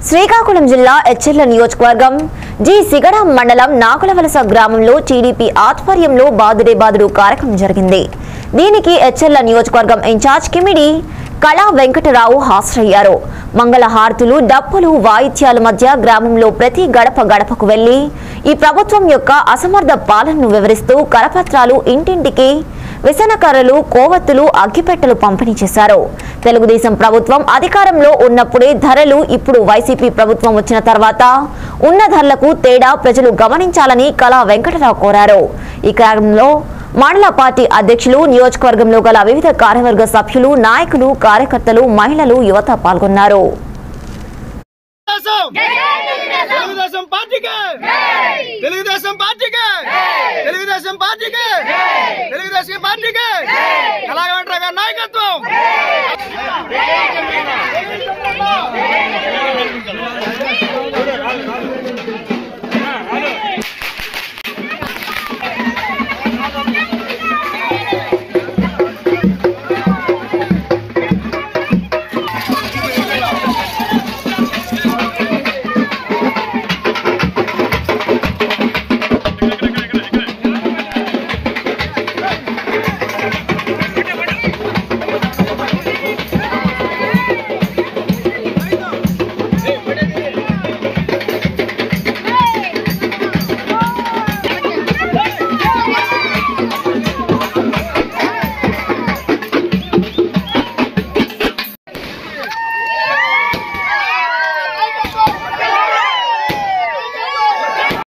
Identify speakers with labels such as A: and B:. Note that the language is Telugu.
A: శ్రీకాకుళం జిల్లా ఎచ్చెర్ల నియోజకవర్గం జి సిగడం మండలం నాగులవలస గ్రామంలో టీడీపీ ఆధ్వర్యంలో బాదుడే బాదుడు కార్యక్రమం జరిగింది దీనికి ఎచ్చెర్ల నియోజకవర్గం ఇన్ఛార్జ్ కిమిడి కళా వెంకటరావు హాజరయ్యారు మంగళహారతులు డప్పులు వాయిద్యాల మధ్య గ్రామంలో ప్రతి గడప గడపకు వెళ్లి ఈ ప్రభుత్వం యొక్క అసమర్థ పాలనను వివరిస్తూ కరపత్రాలు ఇంటింటికి విసనకర్రలు కోవత్తులు అగ్గిపెట్టెలు పంపిణీ చేశారు తెలుగుదేశం ప్రభుత్వం అధికారంలో ఉన్నప్పుడే ధరలు ఇప్పుడు వైసీపీ ప్రభుత్వం వచ్చిన తర్వాత ఉన్న ధరలకు తేడా ప్రజలు గమనించాలని కళా వెంకటరావు కోరారు ఈ కార్యక్రమంలో మండల పార్టీ అధ్యక్షులు నియోజకవర్గంలో గల వివిధ కార్యవర్గ సభ్యులు నాయకులు కార్యకర్తలు మహిళలు యువత పాల్గొన్నారు
B: తెలుగుదేశం తెలుగుదేశం పార్టీకి తెలుగుదేశం పార్టీకి తెలుగుదేశం పార్టీకి తెలుగుదేశం పార్టీకి ఎలాగ